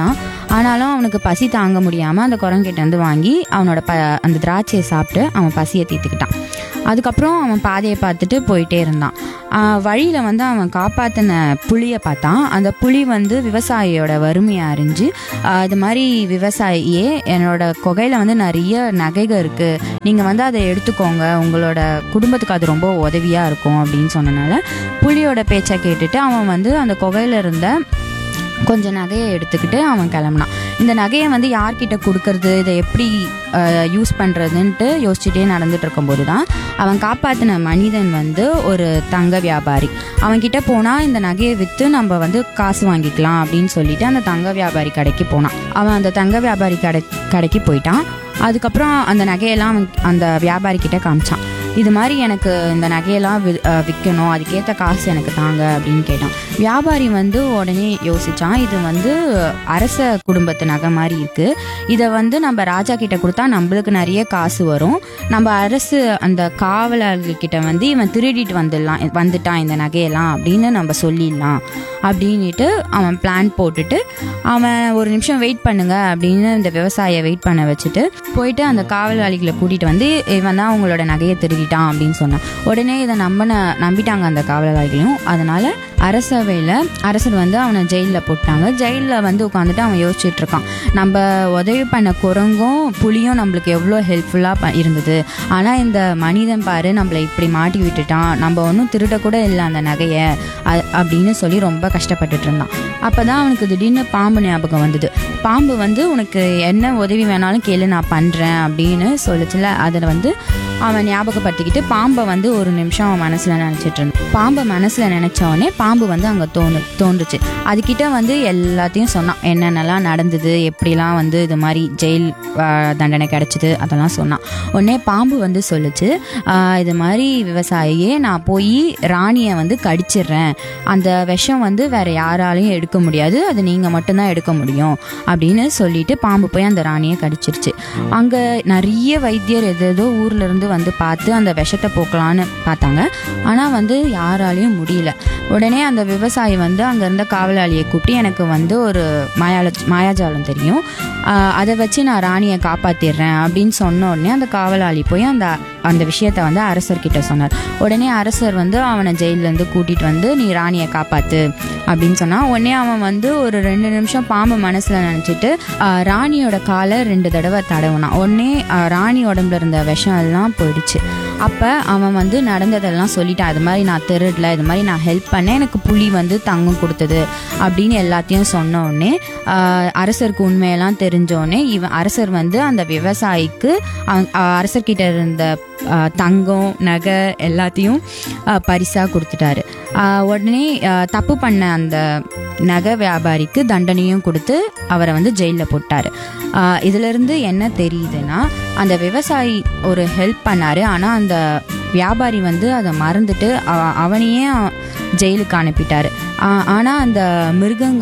ஆனாலும் அவனுக்கு பசி தாங்க முடியாமல் அந்த குரங்கிட்ட வந்து வாங்கி அவனோட ப அந்த திராட்சையை சாப்பிட்டு அவன் பசியை தீர்த்துக்கிட்டான் அதுக்கப்புறம் அவன் பாதையை பார்த்துட்டு போயிட்டே இருந்தான் வழியில் வந்து அவன் காப்பாற்றின புளியை பார்த்தான் அந்த புலி வந்து விவசாயியோட வறுமையை அறிஞ்சு ஆஹ் இது மாதிரி விவசாயியே என்னோட குகையில் வந்து நிறைய நகைகள் இருக்குது நீங்கள் வந்து அதை எடுத்துக்கோங்க உங்களோட குடும்பத்துக்கு அது ரொம்ப உதவியாக இருக்கும் அப்படின்னு சொன்னனால புலியோட பேச்சை கேட்டுட்டு அவன் வந்து அந்த குகையில இருந்த கொஞ்சம் நகையை எடுத்துக்கிட்டு அவன் கிளம்புனான் இந்த நகையை வந்து யார்கிட்ட கொடுக்கறது இதை எப்படி யூஸ் பண்ணுறதுன்ட்டு யோசிச்சுட்டே நடந்துட்டு இருக்கும்போது தான் அவன் காப்பாற்றின மனிதன் வந்து ஒரு தங்க வியாபாரி அவன்கிட்ட போனால் இந்த நகையை விற்று நம்ம வந்து காசு வாங்கிக்கலாம் அப்படின்னு சொல்லிட்டு அந்த தங்க வியாபாரி கடைக்கு போனான் அவன் அந்த தங்க வியாபாரி கடை கடைக்கு போயிட்டான் அதுக்கப்புறம் அந்த நகையெல்லாம் அவன் அந்த வியாபாரி கிட்ட காமிச்சான் இது மாதிரி எனக்கு இந்த நகையெல்லாம் வி அஹ் விற்கணும் அதுக்கேற்ற காசு எனக்கு தாங்க அப்படின்னு கேட்டான் வியாபாரி வந்து உடனே யோசிச்சான் இது வந்து அரச குடும்பத்து நகை மாதிரி இருக்கு இதை வந்து நம்ம ராஜா கிட்ட கொடுத்தா நம்மளுக்கு நிறைய காசு வரும் நம்ம அரசு அந்த காவலர்கிட்ட வந்து இவன் திருடிட்டு வந்துடலாம் வந்துட்டான் இந்த நகையெல்லாம் அப்படின்னு நம்ம சொல்லிடலாம் அப்படின்ட்டு அவன் பிளான் போட்டுட்டு அவன் ஒரு நிமிஷம் வெயிட் பண்ணுங்க அப்படின்னு இந்த விவசாயியை வெயிட் பண்ண வச்சுட்டு போயிட்டு அந்த காவலாளிகளை கூட்டிட்டு வந்து இவன் தான் அவங்களோட நகையை திருடிட்டான் அப்படின்னு சொன்னான் உடனே இதை நம்பின நம்பிட்டாங்க அந்த காவலாளிகளும் அதனால அரசவையில் அரசர் வந்து அவனை ஜெயிலில் போட்டாங்க ஜெயிலில் வந்து உட்காந்துட்டு அவன் யோசிச்சுட்டு இருக்கான் நம்ம உதவி பண்ண குரங்கும் புலியும் நம்மளுக்கு எவ்வளோ ஹெல்ப்ஃபுல்லாக இருந்தது ஆனால் இந்த மனிதன் பாரு நம்மளை இப்படி மாட்டி விட்டுட்டான் நம்ம ஒன்றும் திருடக்கூட இல்லை அந்த நகையை அ- அப்படின்னு சொல்லி ரொம்ப கஷ்டப்பட்டுட்டு இருந்தான் அப்போ தான் அவனுக்கு திடீர்னு பாம்பு ஞாபகம் வந்தது பாம்பு வந்து உனக்கு என்ன உதவி வேணாலும் கேளு நான் பண்ணுறேன் அப்படின்னு சொல்லுச்சுல அதை வந்து அவன் ஞாபகப்படுத்திக்கிட்டு பாம்பை வந்து ஒரு நிமிஷம் அவன் மனசில் நினச்சிட்டு இருந்தான் பாம்பை மனசில் நினச்ச உடனே பாம்பு வந்து அங்கே தோணு தோன்றுச்சு அதுக்கிட்ட வந்து எல்லாத்தையும் சொன்னான் என்னென்னலாம் நடந்தது எப்படிலாம் வந்து இது மாதிரி ஜெயில் ஆ, தண்டனை கிடைச்சிது அதெல்லாம் சொன்னான் உடனே பாம்பு வந்து சொல்லுச்சு "ஆ, இது மாதிரி விவசாயியே நான் போய் ராணியை வந்து கடிச்சிடுறேன் அந்த விஷம் வந்து வேற யாராலையும் எடுக்க முடியாது அது நீங்கள் மட்டும்தான் எடுக்க முடியும் அப்படின்னு சொல்லிட்டு பாம்பு போய் அந்த ராணியை கடிச்சிருச்சு அங்கே நிறைய வைத்தியர் எதேதோ ஊர்ல இருந்து வந்து பார்த்து அந்த விஷத்தை போக்கலான்னு பார்த்தாங்க ஆனால் வந்து யாராலையும் முடியல உடனே அந்த விவசாயி வந்து அங்கே இருந்த காவலாளியை கூப்பிட்டு எனக்கு வந்து ஒரு மாயால மாயாஜாலம் தெரியும் ஆஹ் அதை வச்சு நான் ராணியை காப்பாத்திடுறேன் அப்படின்னு சொன்ன உடனே அந்த காவலாளி போய் அந்த அந்த விஷயத்த வந்து அரசர்கிட்ட சொன்னார் உடனே அரசர் வந்து அவனை ஜெயிலேருந்து கூட்டிட்டு வந்து நீ ராணியை காப்பாத்து அப்படின்னு சொன்னா உடனே அவன் வந்து ஒரு ரெண்டு நிமிஷம் பாம்பு மனசுல நினைச்சிட்டு ஆஹ் ராணியோட காலை ரெண்டு தடவை தடவுனான் உடனே ஆஹ் ராணி உடம்புல இருந்த விஷம் எல்லாம் போயிடுச்சு அப்போ அவன் வந்து நடந்ததெல்லாம் சொல்லிட்டான் அது மாதிரி நான் திருடல இது மாதிரி நான் ஹெல்ப் பண்ணேன் எனக்கு புலி வந்து தங்கம் கொடுத்தது அப்படின்னு எல்லாத்தையும் சொன்ன உடனே ஆஹ் அரசருக்கு உண்மையெல்லாம் தெரிஞ்ச உடனே இவன் அரசர் வந்து அந்த விவசாயிக்கு அவன் ஆஹ் அரசர்கிட்ட இருந்த ஆஹ் தங்கம் நகை எல்லாத்தையும் ஆஹ் பரிசா கொடுத்துட்டாரு ஆஹ் உடனே ஆஹ் தப்பு பண்ண அந்த நகை வியாபாரிக்கு தண்டனையும் கொடுத்து அவரை வந்து ஜெயிலில் போட்டாரு ஆஹ் இதுல இருந்து என்ன தெரியுதுன்னா அந்த விவசாயி ஒரு ஹெல்ப் பண்ணாரு ஆனா அந்த வியாபாரி வந்து அதை மறந்துட்டு அவ- அவனையே ஜெயிலுக்கு அனுப்பிட்டாரு ஆஹ் ஆனா அந்த மிருகங்க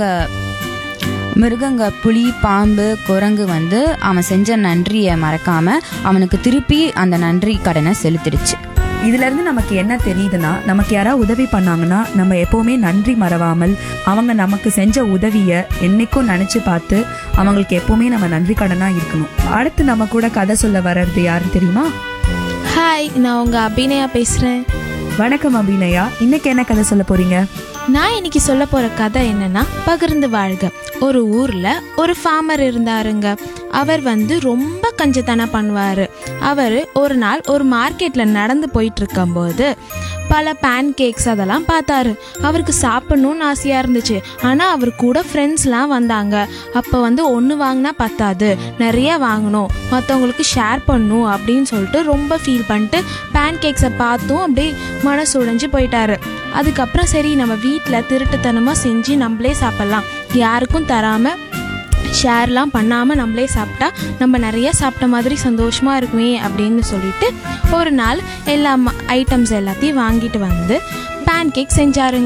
மிருகங்க புலி பாம்பு குரங்கு வந்து அவன் செஞ்ச நன்றியை மறக்காம அவனுக்கு திருப்பி அந்த நன்றி கடனை செலுத்திடுச்சு இதுல இருந்து நமக்கு என்ன தெரியுதுன்னா நமக்கு யாராவது உதவி பண்ணாங்கன்னா நம்ம எப்பவுமே நன்றி மறவாமல் அவங்க நமக்கு செஞ்ச உதவிய என்னைக்கும் நினைச்சு பார்த்து அவங்களுக்கு எப்பவுமே நம்ம நன்றி கடனா இருக்கணும் அடுத்து நம்ம கூட கதை சொல்ல வர்றது யாருன்னு தெரியுமா ஹாய் நான் உங்க அபிநயா பேசுறேன் வணக்கம் அபிநயா இன்னைக்கு என்ன கதை சொல்ல போறீங்க நான் இன்னைக்கு சொல்ல போற கதை என்னன்னா பகிர்ந்து வாழ்க ஒரு ஊர்ல ஒரு ஃபார்மர் இருந்தாருங்க அவர் வந்து ரொம்ப கஞ்சத்தனம் பண்ணுவாரு அவர் ஒரு நாள் ஒரு மார்க்கெட்ல நடந்து போயிட்டு இருக்கும்போது பல பேன் கேக்ஸ் அதெல்லாம் பார்த்தாரு அவருக்கு சாப்பிடணும்னு ஆசையாக இருந்துச்சு ஆனால் அவர் கூட ஃப்ரெண்ட்ஸ்லாம் வந்தாங்க அப்போ வந்து ஒன்று வாங்கினா பத்தாது நிறைய வாங்கணும் மற்றவங்களுக்கு ஷேர் பண்ணணும் அப்படின்னு சொல்லிட்டு ரொம்ப ஃபீல் பண்ணிட்டு பேன் கேக்ஸை பார்த்தும் அப்படியே மனசு உடைஞ்சு போயிட்டாரு அதுக்கப்புறம் சரி நம்ம வீட்டில் திருட்டுத்தனமாக செஞ்சு நம்மளே சாப்பிட்லாம் யாருக்கும் தராமல் ஷேர்லாம் பண்ணாமல் நம்மளே சாப்பிட்டா நம்ம நிறைய சாப்பிட்ட மாதிரி சந்தோஷமாக இருக்குமே அப்படின்னு சொல்லிட்டு ஒரு நாள் எல்லா ஐட்டம்ஸ் எல்லாத்தையும் வாங்கிட்டு வந்து பேன் கேக் செஞ்சாருங்க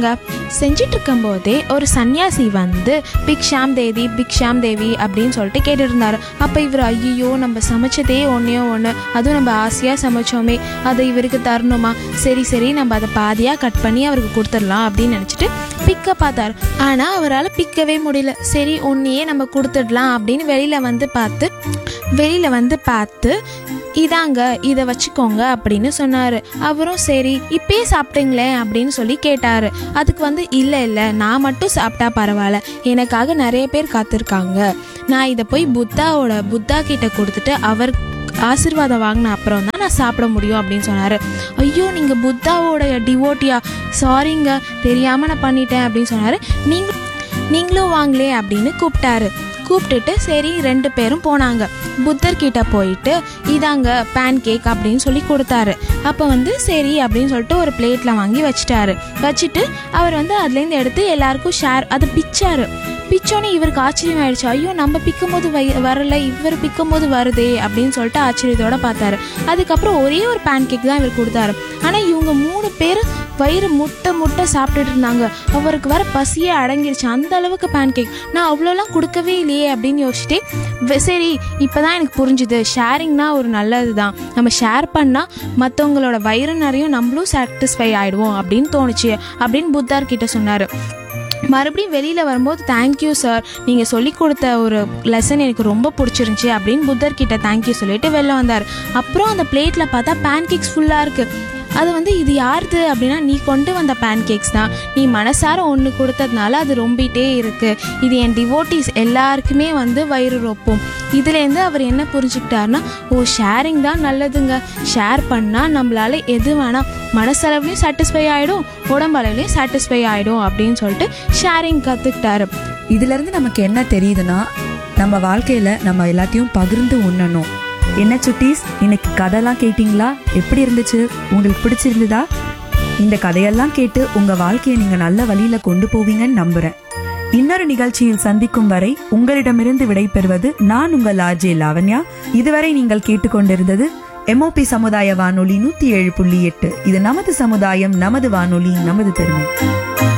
செஞ்சிட்டு இருக்கும்போதே ஒரு சன்னியாசி வந்து பிக்ஷாம் தேவி பிக்ஷாம் தேவி அப்படின்னு சொல்லிட்டு கேட்டுட்டு இருந்தாரு அப்போ இவர் ஐயோ நம்ம சமைச்சதே ஒன்றையோ ஒன்று அதுவும் நம்ம ஆசையாக சமைச்சோமே அதை இவருக்கு தரணுமா சரி சரி நம்ம அதை பாதியாக கட் பண்ணி அவருக்கு கொடுத்துடலாம் அப்படின்னு நினச்சிட்டு பிக்க பார்த்தாரு ஆனால் அவரால் பிக்கவே முடியல சரி ஒன்றையே நம்ம கொடுத்துடலாம் அப்படின்னு வெளியில் வந்து பார்த்து வெளியில் வந்து பார்த்து இதாங்க இதை வச்சுக்கோங்க அப்படின்னு சொன்னார் அவரும் சரி இப்பயே சாப்பிட்டீங்களே அப்படின்னு சொல்லி கேட்டார் அதுக்கு வந்து இல்லை இல்லை நான் மட்டும் சாப்பிட்டா பரவாயில்ல எனக்காக நிறைய பேர் காத்திருக்காங்க நான் இதை போய் புத்தாவோட புத்தா கிட்ட கொடுத்துட்டு அவர் ஆசீர்வாதம் வாங்கின அப்புறம் தான் நான் சாப்பிட முடியும் அப்படின்னு சொன்னார் ஐயோ நீங்கள் புத்தாவோட டிவோட்டியா சாரிங்க தெரியாமல் நான் பண்ணிட்டேன் அப்படின்னு சொன்னார் நீங்க நீங்களும் வாங்களே அப்படின்னு கூப்பிட்டாரு கூப்பிட்டுட்டு சரி ரெண்டு பேரும் போனாங்க புத்தர் கிட்ட போயிட்டு இதாங்க பேன் கேக் அப்படின்னு சொல்லி கொடுத்தாரு அப்போ வந்து சரி அப்படின்னு சொல்லிட்டு ஒரு பிளேட்டில் வாங்கி வச்சுட்டாரு வச்சுட்டு அவர் வந்து அதுலேருந்து எடுத்து எல்லாருக்கும் ஷேர் அதை பிச்சாரு பிச்சோன்னே இவருக்கு ஆச்சரியம் ஆயிடுச்சு ஐயோ நம்ம பிக்கும் போது வை வரல இவர் பிக்கும் போது வருதே அப்படின்னு சொல்லிட்டு ஆச்சரியத்தோட பார்த்தாரு அதுக்கப்புறம் ஒரே ஒரு பேன் கேக் தான் இவர் கொடுத்தாரு ஆனால் இவங்க மூணு பேர் வயிறு முட்டை முட்டை சாப்பிட்டுட்டு இருந்தாங்க அவருக்கு வர பசியே அடங்கிருச்சு அந்த அளவுக்கு பேன் கேக் நான் அவ்வளோலாம் கொடுக்கவே இல்லையே அப்படின்னு யோசிச்சுட்டே "வெ- சரி இப்போ தான் எனக்கு புரிஞ்சுது ஷேரிங்னா ஒரு நல்லது தான் நம்ம ஷேர் பண்ணால் மற்றவங்களோட வயிறு நிறையும் நம்மளும் சாட்டிஸ்ஃபை ஆகிடுவோம் அப்படின்னு தோணுச்சு அப்படின்னு புத்தார் கிட்ட சொன்னார் மறுபடியும் வெளியில் வரும்போது தேங்க்யூ சார் நீங்கள் சொல்லி கொடுத்த ஒரு லெசன் எனக்கு ரொம்ப பிடிச்சிருந்துச்சி அப்படின்னு புத்தர் கிட்ட தேங்க்யூ சொல்லிட்டு வெளில வந்தார் அப்புறம் அந்த பிளேட்டில் பார்த்தா பேன்கேக்ஸ் ஃபுல்லாக இருக்குது அது வந்து இது யாருது அப்படின்னா நீ கொண்டு வந்த பேன்கேக்ஸ் தான் நீ மனசார ஒன்று கொடுத்ததுனால அது ரொம்பிட்டே இருக்குது இது என் டிவோட்டிஸ் எல்லாருக்குமே வந்து வயிறு ரொப்பும் இதுலேருந்து அவர் என்ன புரிஞ்சுக்கிட்டாருன்னா ஓ ஷேரிங் தான் நல்லதுங்க ஷேர் பண்ணால் நம்மளால எது வேணால் மனசளவுலையும் சாட்டிஸ்ஃபை ஆகிடும் உடம்பளவுலையும் சாட்டிஸ்ஃபை ஆகிடும் அப்படின்னு சொல்லிட்டு ஷேரிங் கற்றுக்கிட்டாரு இதுல இருந்து நமக்கு என்ன தெரியுதுன்னா நம்ம வாழ்க்கையில நம்ம எல்லாத்தையும் பகிர்ந்து உண்ணணும் என்ன சுட்டீஸ் இன்னைக்கு கதைலாம் கேட்டிங்களா எப்படி இருந்துச்சு உங்களுக்கு பிடிச்சிருந்ததா இந்த கதையெல்லாம் கேட்டு உங்க வாழ்க்கையை நீங்க நல்ல வழியில கொண்டு போவீங்கன்னு நம்புறேன் இன்னொரு நிகழ்ச்சியில் சந்திக்கும் வரை உங்களிடமிருந்து விடைபெறுவது நான் உங்கள் ஆர்ஜே லாவண்யா இதுவரை நீங்கள் கேட்டுக்கொண்டிருந்தது எம்ஓபி சமுதாய வானொலி நூத்தி ஏழு புள்ளி எட்டு இது நமது சமுதாயம் நமது வானொலி நமது பெருமை